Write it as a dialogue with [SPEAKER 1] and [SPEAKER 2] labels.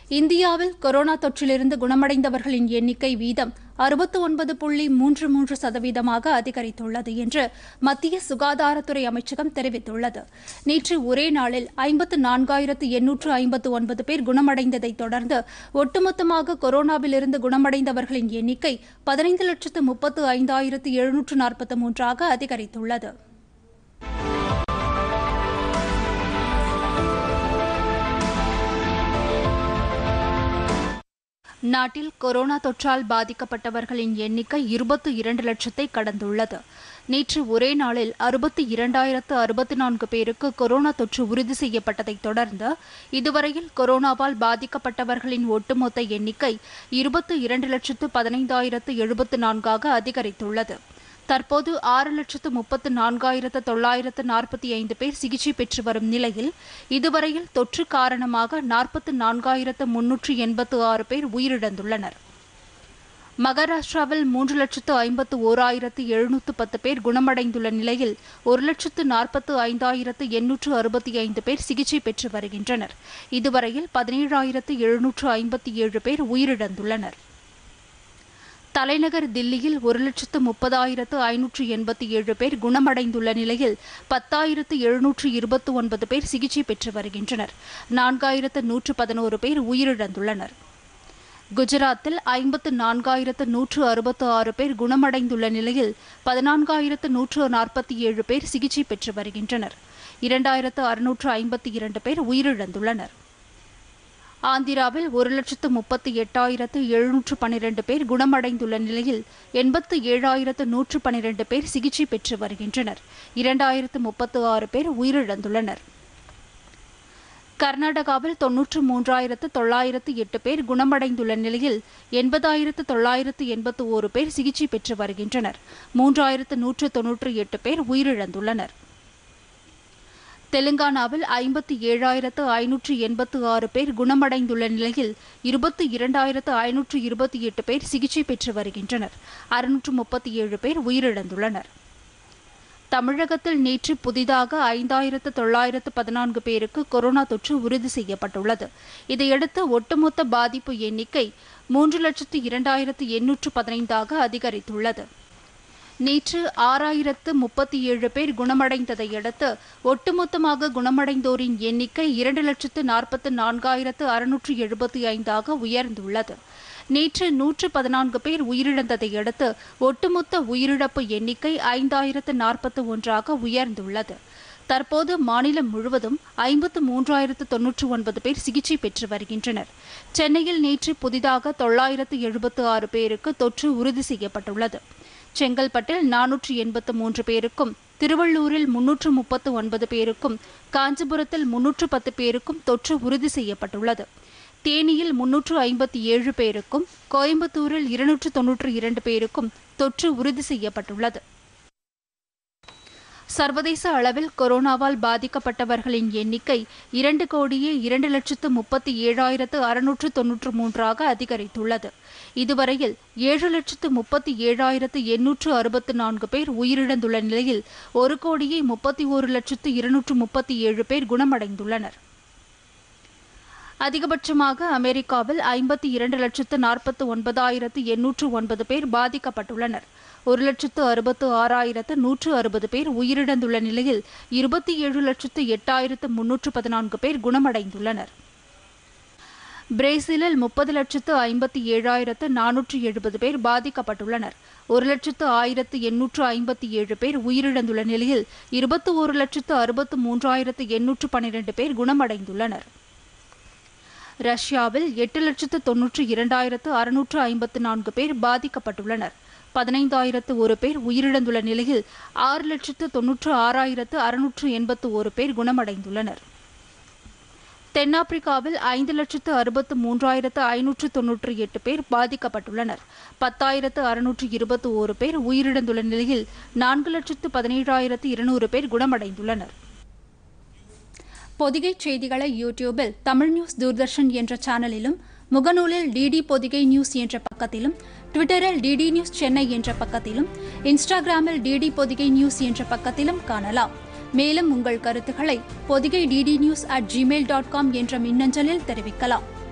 [SPEAKER 1] இந்தியாவில் கொரோனா தொற்றிலிருந்து குணமடைந்தவர்களின் எண்ணிக்கை வீதம் அறுபத்து ஒன்பது புள்ளி மூன்று மூன்று சதவீதமாக அதிகரித்துள்ளது என்று மத்திய சுகாதாரத்துறை அமைச்சகம் தெரிவித்துள்ளது நேற்று ஒரே நாளில் ஐம்பத்து நான்காயிரத்து எண்ணூற்று ஐம்பத்து ஒன்பது பேர் குணமடைந்ததைத் தொடர்ந்து ஒட்டுமொத்தமாக கொரோனாவிலிருந்து குணமடைந்தவர்களின் எண்ணிக்கை பதினைந்து லட்சத்து முப்பத்து ஐந்தாயிரத்து எழுநூற்று நாற்பத்து மூன்றாக அதிகரித்துள்ளது நாட்டில் கொரோனா தொற்றால் பாதிக்கப்பட்டவர்களின் எண்ணிக்கை இருபத்தி இரண்டு லட்சத்தை கடந்துள்ளது நேற்று ஒரே நாளில் அறுபத்தி இரண்டாயிரத்து அறுபத்தி நான்கு பேருக்கு கொரோனா தொற்று உறுதி செய்யப்பட்டதைத் தொடர்ந்து இதுவரையில் கொரோனாவால் பாதிக்கப்பட்டவர்களின் ஒட்டுமொத்த எண்ணிக்கை இருபத்தி இரண்டு லட்சத்து பதினைந்தாயிரத்து எழுபத்து நான்காக அதிகரித்துள்ளது தற்போது ஆறு லட்சத்து முப்பத்து நான்காயிரத்து தொள்ளாயிரத்து நாற்பத்தி ஐந்து பேர் சிகிச்சை பெற்று வரும் நிலையில் இதுவரையில் தொற்று காரணமாக நாற்பத்து நான்காயிரத்து முன்னூற்று எண்பத்து ஆறு பேர் உயிரிழந்துள்ளனர் மகாராஷ்டிராவில் மூன்று லட்சத்து ஐம்பத்து ஓராயிரத்து எழுநூற்று பத்து பேர் குணமடைந்துள்ள நிலையில் ஒரு லட்சத்து நாற்பத்து ஐந்தாயிரத்து எண்ணூற்று அறுபத்தி ஐந்து பேர் சிகிச்சை பெற்று வருகின்றனர் இதுவரையில் பதினேழாயிரத்து எழுநூற்று ஐம்பத்தி ஏழு பேர் உயிரிழந்துள்ளனர் தலைநகர் தில்லியில் ஒரு லட்சத்து முப்பதாயிரத்து ஐநூற்று எண்பத்தி ஏழு பேர் குணமடைந்துள்ள நிலையில் பத்தாயிரத்து எழுநூற்று இருபத்தி ஒன்பது பேர் சிகிச்சை பெற்று வருகின்றனர் நான்காயிரத்து நூற்று பதினோரு பேர் உயிரிழந்துள்ளனர் குஜராத்தில் ஐம்பத்து நான்காயிரத்து நூற்று அறுபத்து ஆறு பேர் குணமடைந்துள்ள நிலையில் பதினான்காயிரத்து நூற்று நாற்பத்தி ஏழு பேர் சிகிச்சை பெற்று வருகின்றனர் இரண்டாயிரத்து அறுநூற்று ஐம்பத்தி இரண்டு பேர் உயிரிழந்துள்ளனர் ஆந்திராவில் ஒரு லட்சத்து முப்பத்தி எட்டாயிரத்து எழுநூற்று பனிரெண்டு பேர் குணமடைந்துள்ள நிலையில் எண்பத்து ஏழாயிரத்து நூற்று பனிரெண்டு பேர் சிகிச்சை பெற்று வருகின்றனர் இரண்டாயிரத்து முப்பத்து ஆறு பேர் உயிரிழந்துள்ளனர் கர்நாடகாவில் தொன்னூற்று மூன்றாயிரத்து தொள்ளாயிரத்து எட்டு பேர் குணமடைந்துள்ள நிலையில் எண்பதாயிரத்து தொள்ளாயிரத்து எண்பத்து ஓரு பேர் சிகிச்சை பெற்று வருகின்றனர் மூன்றாயிரத்து நூற்று தொன்னூற்று எட்டு பேர் உயிரிழந்துள்ளனர் தெலுங்கானாவில் ஐம்பத்தி ஏழாயிரத்து ஐநூற்று எண்பத்து ஆறு பேர் குணமடைந்துள்ள நிலையில் இருபத்தி இரண்டாயிரத்து ஐநூற்று இருபத்தி எட்டு பேர் சிகிச்சை பெற்று வருகின்றனர் அறுநூற்று முப்பத்தி ஏழு பேர் உயிரிழந்துள்ளனர் தமிழகத்தில் நேற்று புதிதாக ஐந்தாயிரத்து தொள்ளாயிரத்து பதினான்கு பேருக்கு கொரோனா தொற்று உறுதி செய்யப்பட்டுள்ளது இதையடுத்து ஒட்டுமொத்த பாதிப்பு எண்ணிக்கை மூன்று லட்சத்து இரண்டாயிரத்து எண்ணூற்று பதினைந்தாக அதிகரித்துள்ளது நேற்று ஆறாயிரத்து முப்பத்தி ஏழு பேர் குணமடைந்ததை அடுத்து ஒட்டுமொத்தமாக குணமடைந்தோரின் எண்ணிக்கை இரண்டு லட்சத்து நாற்பத்து நான்காயிரத்து அறுநூற்று எழுபத்தி ஐந்தாக உயர்ந்துள்ளது நேற்று நூற்று பதினான்கு பேர் உயிரிழந்ததை அடுத்து ஒட்டுமொத்த உயிரிழப்பு எண்ணிக்கை ஐந்தாயிரத்து நாற்பத்து ஒன்றாக உயர்ந்துள்ளது தற்போது மாநிலம் முழுவதும் ஐம்பத்து மூன்றாயிரத்து தொன்னூற்று ஒன்பது பேர் சிகிச்சை பெற்று வருகின்றனர் சென்னையில் நேற்று புதிதாக தொள்ளாயிரத்து எழுபத்து ஆறு பேருக்கு தொற்று உறுதி செய்யப்பட்டுள்ளது செங்கல்பட்டில் நானூற்று எண்பத்து மூன்று பேருக்கும் திருவள்ளூரில் முன்னூற்று முப்பத்து ஒன்பது பேருக்கும் காஞ்சிபுரத்தில் முன்னூற்று பத்து பேருக்கும் தொற்று உறுதி செய்யப்பட்டுள்ளது தேனியில் முன்னூற்று ஐம்பத்தி ஏழு பேருக்கும் கோயம்புத்தூரில் இருநூற்று தொன்னூற்று இரண்டு பேருக்கும் தொற்று உறுதி செய்யப்பட்டுள்ளது சர்வதேச அளவில் கொரோனாவால் பாதிக்கப்பட்டவர்களின் எண்ணிக்கை இரண்டு கோடியே இரண்டு லட்சத்து முப்பத்தி ஏழாயிரத்து அறுநூற்று தொன்னூற்று மூன்றாக அதிகரித்துள்ளது இதுவரையில் ஏழு லட்சத்து முப்பத்தி ஏழாயிரத்து எண்ணூற்று அறுபத்து நான்கு பேர் உயிரிழந்துள்ள நிலையில் ஒரு கோடியே முப்பத்தி ஒரு லட்சத்து இருநூற்று முப்பத்தி ஏழு பேர் குணமடைந்துள்ளனர் அதிகபட்சமாக அமெரிக்காவில் ஐம்பத்தி இரண்டு லட்சத்து நாற்பத்து ஒன்பதாயிரத்து எண்ணூற்று ஒன்பது பேர் பாதிக்கப்பட்டுள்ளனர் ஒரு லட்சத்து அறுபத்து ஆறாயிரத்து நூற்று அறுபது பேர் உயிரிழந்துள்ள நிலையில் இருபத்தி ஏழு லட்சத்து எட்டாயிரத்து முன்னூற்று பதினான்கு பேர் குணமடைந்துள்ளனர் பிரேசிலில் முப்பது லட்சத்து ஐம்பத்தி ஏழாயிரத்து நானூற்று எழுபது பேர் பாதிக்கப்பட்டுள்ளனர் ஒரு லட்சத்து ஆயிரத்து எண்ணூற்று ஐம்பத்தி ஏழு பேர் உயிரிழந்துள்ள நிலையில் இருபத்தி ஒரு லட்சத்து அறுபத்து மூன்றாயிரத்து எண்ணூற்று பனிரெண்டு பேர் குணமடைந்துள்ளனர் ரஷ்யாவில் எட்டு லட்சத்து தொன்னூற்று இரண்டாயிரத்து அறுநூற்று ஐம்பத்து நான்கு பேர் பாதிக்கப்பட்டுள்ளனர் பதினைந்தாயிரத்து ஒரு பேர் உயிரிழந்துள்ள நிலையில் ஆறு லட்சத்து தொன்னூற்று ஆறாயிரத்து அறுநூற்று எண்பத்து ஒரு பேர் குணமடைந்துள்ளனர் தென்னாப்பிரிக்காவில் ஐந்து லட்சத்து அறுபத்து மூன்றாயிரத்து ஐநூற்று தொன்னூற்று எட்டு பேர் பாதிக்கப்பட்டுள்ளனர் பத்தாயிரத்து அறுநூற்று இருபத்தி ஓரு பேர் உயிரிழந்துள்ள நிலையில் நான்கு லட்சத்து பதினேழாயிரத்து இருநூறு பேர் குணமடைந்துள்ளனர் பொதிகை செய்திகளை யூடியூபில் தமிழ் நியூஸ் தூர்தர்ஷன் என்ற சேனலிலும் முகநூலில் டிடி பொதிகை நியூஸ் என்ற பக்கத்திலும் ட்விட்டரில் டிடி நியூஸ் சென்னை என்ற பக்கத்திலும் இன்ஸ்டாகிராமில் டிடி பொதிகை நியூஸ் என்ற பக்கத்திலும் காணலாம் மேலும் உங்கள் கருத்துக்களை Podhigai DD news at Gmail dot com என்ற மின்னஞ்சலில் தெரிவிக்கலாம்